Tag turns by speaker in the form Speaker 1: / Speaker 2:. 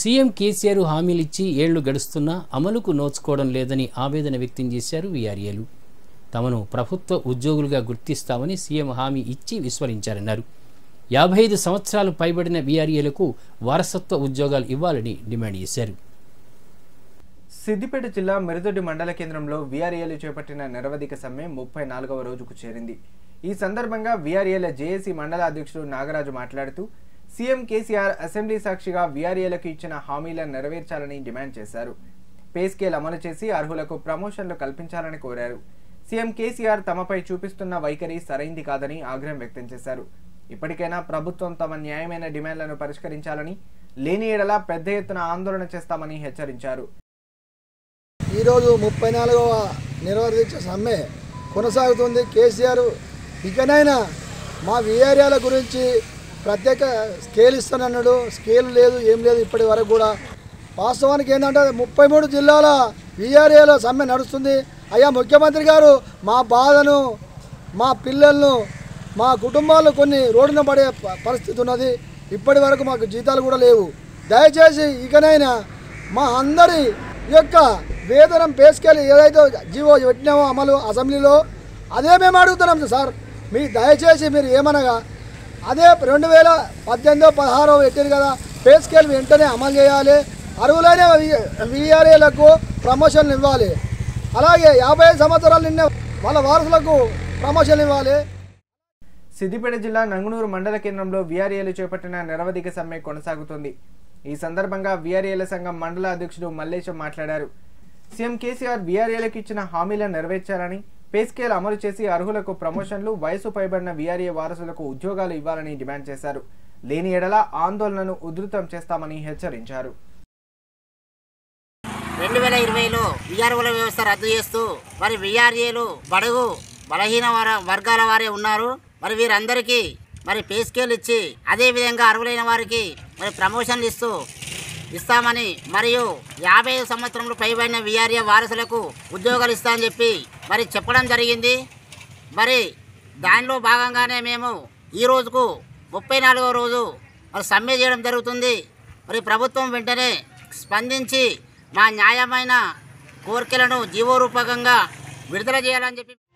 Speaker 1: CM KCR హామీలిచ్చి ఏళ్లు గడుస్తున్నా అమలుకు నోచుకోవడం లేదని ఆవేదన వ్యక్తం చేశారు వీఆర్ఏలు తమను ప్రభుత్వ ఉద్యోగులుగా గుర్తిస్తామని సీఎం హామీ ఇచ్చి విస్మరించారన్నారు యాభై ఐదు సంవత్సరాలు పైబడిన వీఆర్ఏలకు వారసత్వ ఉద్యోగాలు ఇవ్వాలని డిమాండ్ చేశారు
Speaker 2: సిద్దిపేట జిల్లా మిరుదొడ్డి మండల కేంద్రంలో వీఆర్ఏలు చేపట్టిన నిరవధిక సమ్మె ముప్పై నాలుగవ రోజుకు చేరింది ఈ సందర్భంగా వీఆర్ఏల జేఏసీ మండల అధ్యక్షుడు నాగరాజు మాట్లాడుతూ సీఎం కేసీఆర్ అసెంబ్లీ సాక్షిగా వీఆర్ఏలకు ఇచ్చిన హామీలను నెరవేర్చాలని డిమాండ్ చేశారు పే స్కేల్ అమలు చేసి అర్హులకు ప్రమోషన్లు కల్పించాలని కోరారు సీఎం కేసీఆర్ తమపై చూపిస్తున్న వైఖరి సరైంది కాదని ఆగ్రహం వ్యక్తం చేశారు ఇప్పటికైనా ప్రభుత్వం తమ న్యాయమైన డిమాండ్లను పరిష్కరించాలని లేని ఎడల పెద్ద ఎత్తున ఆందోళన చేస్తామని హెచ్చరించారు
Speaker 3: ఈరోజు ముప్పై నాలుగవ నిర్వహించే సమ్మె కొనసాగుతుంది కేసీఆర్ ఇకనైనా మా విఆర్యాల గురించి ప్రత్యేక స్కేల్ ఇస్తానన్నాడు స్కేల్ లేదు ఏం లేదు ఇప్పటి వరకు కూడా వాస్తవానికి ఏంటంటే ముప్పై మూడు జిల్లాల విఆర్ఏలో సమ్మె నడుస్తుంది అయ్యా ముఖ్యమంత్రి గారు మా బాధను మా పిల్లలను మా కుటుంబాలు కొన్ని రోడ్డున పడే ప- పరిస్థితి ఉన్నది ఇప్పటి వరకు మాకు జీతాలు కూడా లేవు దయచేసి ఇకనైనా మా అందరి యొక్క వేతనం పేసుకెళ్ళి ఏదైతే జీవో పెట్టినామో అమలు అసెంబ్లీలో అదే మేము అడుగుతున్నాం సార్ మీ దయచేసి మీరు ఏమనగా అదే రెండు వేల పద్దెనిమిదో పదహారో పెట్టారు కదా పే స్కేల్ వెంటనే అమలు చేయాలి అర్హులైన విఆర్ఏలకు ప్రమోషన్లు ఇవ్వాలి అలాగే యాభై ఐదు సంవత్సరాలు నిన్న వాళ్ళ వారసులకు ప్రమోషన్లు ఇవ్వాలి
Speaker 2: సిద్దిపేట జిల్లా నంగునూరు మండల కేంద్రంలో వీఆర్ఏలు చేపట్టిన నిరవధిక సమ్మె కొనసాగుతోంది ఈ సందర్భంగా వీఆర్ఏల సంఘం మండల అధ్యక్షుడు మల్లేశం మాట్లాడారు సీఎం కేసీఆర్ వీఆర్ఏలకు ఇచ్చిన హామీలను నెరవేర్చాలని పే స్కేల్ అమలు చేసి అర్హులకు ప్రమోషన్లు వయసు పైబడిన వీఆర్ఏ వారసులకు ఉద్యోగాలు ఇవ్వాలని డిమాండ్ చేశారు లేని ఎడల ఆందోళనను ఉధృతం చేస్తామని హెచ్చరించారు
Speaker 4: రెండు వేల ఇరవైలో విఆర్ఓల వ్యవస్థ రద్దు చేస్తూ మరి విఆర్ఏలు బడుగు బలహీన వర వర్గాల వారే ఉన్నారు మరి వీరందరికీ మరి పే స్కేల్ ఇచ్చి అదేవిధంగా అర్హులైన వారికి మరి ప్రమోషన్లు ఇస్తూ ఇస్తామని మరియు యాభై ఐదు సంవత్సరంలో పైబడిన విఆర్ఏ వారసులకు ఉద్యోగాలు ఇస్తా అని చెప్పి మరి చెప్పడం జరిగింది మరి దానిలో భాగంగానే మేము ఈ రోజుకు ముప్పై నాలుగవ రోజు మరి సమ్మె చేయడం జరుగుతుంది మరి ప్రభుత్వం వెంటనే స్పందించి మా న్యాయమైన కోరికలను జీవోరూపకంగా విడుదల చేయాలని చెప్పి